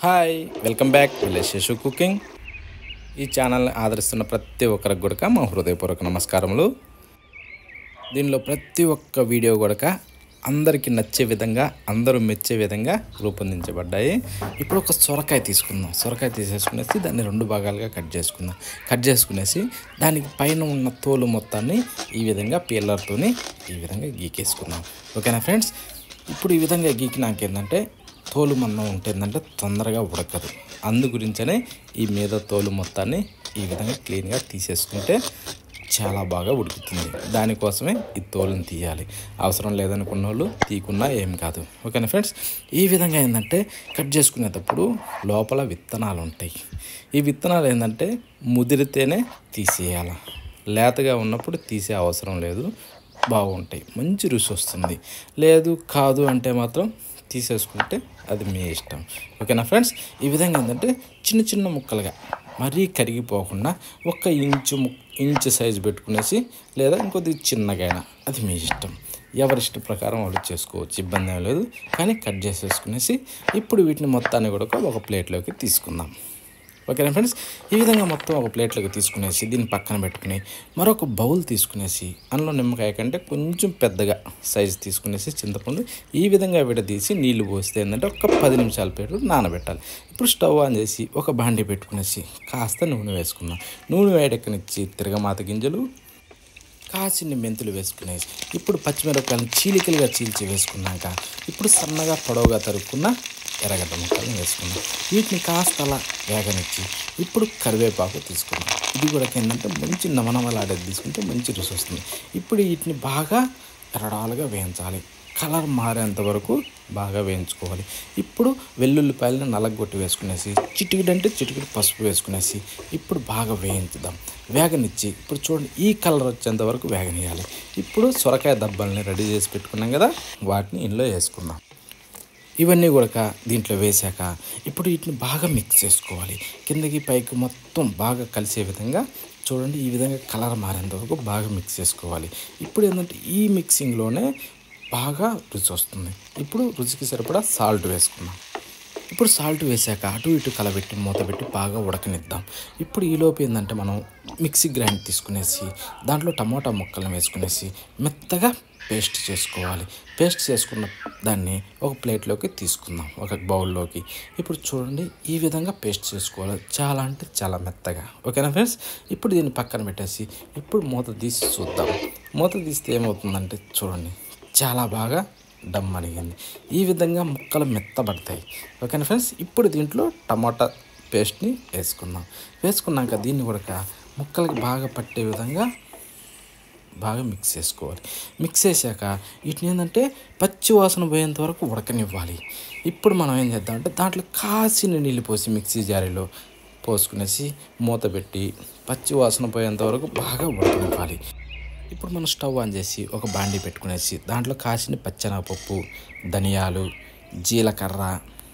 hi welcome back village Shishu cooking ఈ ఛానల్ని ఆదరిస్తున్న ప్రతి ఒక్కరికి కూడా మా హృదయపూర్వక నమస్కారములు దీనిలో ప్రతి ఒక్క వీడియో కూడా అందరికీ నచ్చే విధంగా అందరూ మెచ్చే విధంగా రూపొందించబడ్డాయి ఇప్పుడు ఒక సొరకాయ తీసుకుందాం సొరకాయ తీసేసుకునేసి దాన్ని రెండు భాగాలుగా కట్ చేసుకుందాం కట్ చేసుకునేసి దానికి పైన ఉన్న తోలు మొత్తాన్ని ఈ విధంగా పీలర్తోని ఈ విధంగా గీకేసుకుందాం ఓకేనా ఫ్రెండ్స్ ఇప్పుడు ఈ విధంగా గీకినాక ఏంటంటే తోలు మందం ఉంటుందంటే తొందరగా ఉడకదు అందు గురించనే ఈ మీద తోలు మొత్తాన్ని ఈ విధంగా క్లీన్గా తీసేసుకుంటే చాలా బాగా ఉడుకుతుంది దానికోసమే ఈ తోలుని తీయాలి అవసరం లేదనుకున్న వాళ్ళు తీకున్నా ఏం కాదు ఓకేనా ఫ్రెండ్స్ ఈ విధంగా ఏంటంటే కట్ చేసుకునేటప్పుడు లోపల విత్తనాలు ఉంటాయి ఈ విత్తనాలు ఏంటంటే ముదిరితేనే తీసేయాలి లేతగా ఉన్నప్పుడు తీసే అవసరం లేదు బాగుంటాయి మంచి రుచి వస్తుంది లేదు కాదు అంటే మాత్రం తీసేసుకుంటే అది మీ ఇష్టం ఓకేనా ఫ్రెండ్స్ ఈ విధంగా ఏంటంటే చిన్న చిన్న ముక్కలుగా మరీ కరిగిపోకుండా ఒక్క ఇంచు ము ఇంచు సైజు పెట్టుకునేసి లేదా ఇంకొద్ది చిన్నగా అయినా అది మీ ఇష్టం ఎవరి ఇష్ట ప్రకారం వాళ్ళు చేసుకోవచ్చు ఇబ్బంది ఏం లేదు కానీ కట్ చేసేసుకునేసి ఇప్పుడు వీటిని మొత్తాన్ని కూడా ఒక ప్లేట్లోకి తీసుకుందాం ఓకేనా ఫ్రెండ్స్ ఈ విధంగా మొత్తం ఒక ప్లేట్లోకి తీసుకునేసి దీన్ని పక్కన పెట్టుకుని మరొక బౌల్ తీసుకునేసి అందులో నిమ్మకాయ కంటే కొంచెం పెద్దగా సైజు తీసుకునేసి చింతపండు ఈ విధంగా విడదీసి నీళ్లు పోస్తే ఏంటంటే ఒక పది నిమిషాల పేరు నానబెట్టాలి ఇప్పుడు స్టవ్ ఆన్ చేసి ఒక బాండి పెట్టుకునేసి కాస్త నూనె వేసుకుందాం నూనె వేడెక్కనిచ్చి తిరగమాత గింజలు కాసిన్ని మెంతులు వేసుకునేసి ఇప్పుడు పచ్చిమిరపకాయలను చీలికలుగా చీల్చి వేసుకున్నాక ఇప్పుడు సన్నగా పొడవుగా తరుక్కున్న ఎర్రగడ్డ ముక్కలను వేసుకున్నాం వీటిని కాస్త అలా వేగనిచ్చి ఇప్పుడు కరివేపాకు తీసుకున్నాం ఇది కూడా ఏంటంటే మంచి నవనవలాడేది తీసుకుంటే మంచి రుచి వస్తుంది ఇప్పుడు వీటిని బాగా ఎరడాలుగా వేయించాలి కలర్ మారేంత వరకు బాగా వేయించుకోవాలి ఇప్పుడు వెల్లుల్లిపాయలను నలగొట్టి వేసుకునేసి చిటికిడంటే చిటికిడి పసుపు వేసుకునేసి ఇప్పుడు బాగా వేయించుదాం వేగనిచ్చి ఇప్పుడు చూడండి ఈ కలర్ వచ్చేంత వరకు వేగనియాలి ఇప్పుడు సొరకాయ దబ్బల్ని రెడీ చేసి పెట్టుకున్నాం కదా వాటిని ఇందులో వేసుకుందాం ఇవన్నీ కూడా దీంట్లో వేసాక ఇప్పుడు వీటిని బాగా మిక్స్ చేసుకోవాలి కిందకి పైకి మొత్తం బాగా కలిసే విధంగా చూడండి ఈ విధంగా కలర్ మారేంత వరకు బాగా మిక్స్ చేసుకోవాలి ఇప్పుడు ఏంటంటే ఈ మిక్సింగ్లోనే బాగా రుచి వస్తుంది ఇప్పుడు రుచికి సరిపడా సాల్ట్ వేసుకుందాం ఇప్పుడు సాల్ట్ వేసాక అటు ఇటు కలబెట్టి మూత పెట్టి బాగా ఉడకనిద్దాం ఇప్పుడు ఈలోపు ఏంటంటే మనం మిక్సీ గ్రైండ్ తీసుకునేసి దాంట్లో టమాటా ముక్కలను వేసుకునేసి మెత్తగా పేస్ట్ చేసుకోవాలి పేస్ట్ చేసుకున్న దాన్ని ఒక ప్లేట్లోకి తీసుకుందాం ఒక బౌల్లోకి ఇప్పుడు చూడండి ఈ విధంగా పేస్ట్ చేసుకోవాలి చాలా అంటే చాలా మెత్తగా ఓకేనా ఫ్రెండ్స్ ఇప్పుడు దీన్ని పక్కన పెట్టేసి ఇప్పుడు మూత తీసి చూద్దాం మూత తీస్తే ఏమవుతుందంటే చూడండి చాలా బాగా డమ్ అనిగింది ఈ విధంగా ముక్కలు మెత్తబడతాయి ఓకేనా ఫ్రెండ్స్ ఇప్పుడు దీంట్లో టమాటా పేస్ట్ని వేసుకుందాం వేసుకున్నాక దీన్ని కూడా ముక్కలకి బాగా పట్టే విధంగా బాగా మిక్స్ చేసుకోవాలి మిక్స్ చేశాక వీటిని ఏంటంటే పచ్చి వాసన పోయేంత వరకు ఉడకనివ్వాలి ఇప్పుడు మనం ఏం చేద్దామంటే దాంట్లో కాసిన నీళ్ళు పోసి మిక్సీ జారీలో పోసుకునేసి మూత పెట్టి పచ్చి వాసన పోయేంత వరకు బాగా ఉడకనివ్వాలి ఇప్పుడు మనం స్టవ్ ఆన్ చేసి ఒక బాండి పెట్టుకునేసి దాంట్లో కాసిన పచ్చెనగపప్పు ధనియాలు జీలకర్ర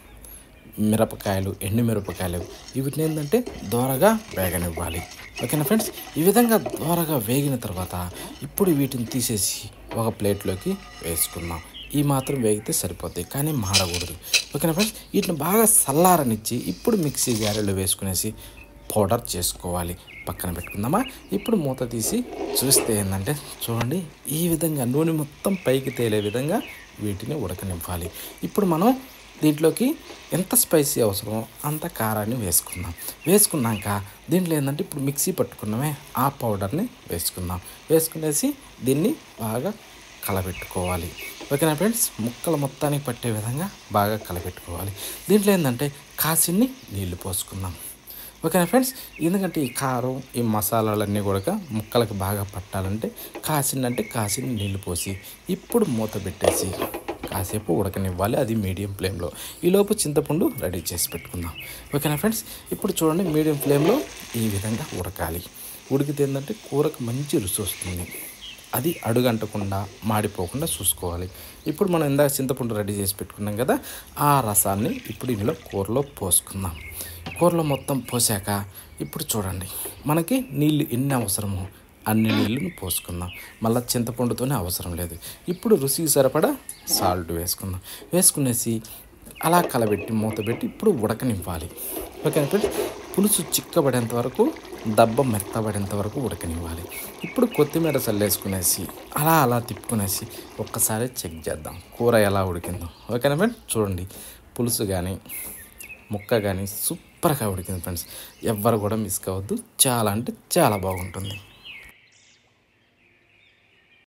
మిరపకాయలు ఎండు మిరపకాయలు వీటిని ఏంటంటే దోరగా వేగనివ్వాలి ఓకేనా ఫ్రెండ్స్ ఈ విధంగా దోరగా వేగిన తర్వాత ఇప్పుడు వీటిని తీసేసి ఒక ప్లేట్లోకి వేసుకుందాం ఈ మాత్రం వేగితే సరిపోతాయి కానీ మాడకూడదు ఓకేనా ఫ్రెండ్స్ వీటిని బాగా చల్లారనిచ్చి ఇప్పుడు మిక్సీ జారీలో వేసుకునేసి పౌడర్ చేసుకోవాలి పక్కన పెట్టుకుందామా ఇప్పుడు మూత తీసి చూస్తే ఏంటంటే చూడండి ఈ విధంగా నూనె మొత్తం పైకి తేలే విధంగా వీటిని ఉడకనివ్వాలి ఇప్పుడు మనం దీంట్లోకి ఎంత స్పైసీ అవసరమో అంత కారాన్ని వేసుకుందాం వేసుకున్నాక దీంట్లో ఏంటంటే ఇప్పుడు మిక్సీ పట్టుకున్నామే ఆ పౌడర్ని వేసుకుందాం వేసుకునేసి దీన్ని బాగా కలబెట్టుకోవాలి ఓకేనా ఫ్రెండ్స్ ముక్కలు మొత్తానికి పట్టే విధంగా బాగా కలబెట్టుకోవాలి దీంట్లో ఏంటంటే కాసిన్ని నీళ్లు పోసుకుందాం ఓకేనా ఫ్రెండ్స్ ఎందుకంటే ఈ కారం ఈ మసాలాలన్నీ కూడా ముక్కలకు బాగా పట్టాలంటే కాసిందంటే కాసిన నీళ్లు పోసి ఇప్పుడు మూత పెట్టేసి కాసేపు ఉడకనివ్వాలి అది మీడియం ఫ్లేమ్లో ఈలోపు చింతపండు రెడీ చేసి పెట్టుకుందాం ఓకేనా ఫ్రెండ్స్ ఇప్పుడు చూడండి మీడియం ఫ్లేమ్లో ఈ విధంగా ఉడకాలి ఉడికితే ఏంటంటే కూరకు మంచి రుచి వస్తుంది అది అడుగంటకుండా మాడిపోకుండా చూసుకోవాలి ఇప్పుడు మనం ఇందాక చింతపండు రెడీ చేసి పెట్టుకున్నాం కదా ఆ రసాన్ని ఇప్పుడు ఇందులో కూరలో పోసుకుందాం కూరలో మొత్తం పోసాక ఇప్పుడు చూడండి మనకి నీళ్ళు ఎన్ని అవసరమో అన్ని నీళ్ళను పోసుకుందాం మళ్ళీ చింతపండుతోనే అవసరం లేదు ఇప్పుడు రుచికి సరిపడా సాల్ట్ వేసుకుందాం వేసుకునేసి అలా కలబెట్టి మూత పెట్టి ఇప్పుడు ఉడకనివ్వాలి ఓకేనా ఫ్రెండ్స్ పులుసు చిక్కబడేంత వరకు దబ్బ మెత్తబడేంత వరకు ఉడకనివ్వాలి ఇప్పుడు కొత్తిమీర చల్లేసుకునేసి అలా అలా తిప్పుకునేసి ఒక్కసారి చెక్ చేద్దాం కూర ఎలా ఉడికిందో ఓకేనా ఫ్రెండ్స్ చూడండి పులుసు కానీ ముక్క కానీ సూపర్గా ఉడికింది ఫ్రెండ్స్ ఎవ్వరు కూడా మిస్ కావద్దు చాలా అంటే చాలా బాగుంటుంది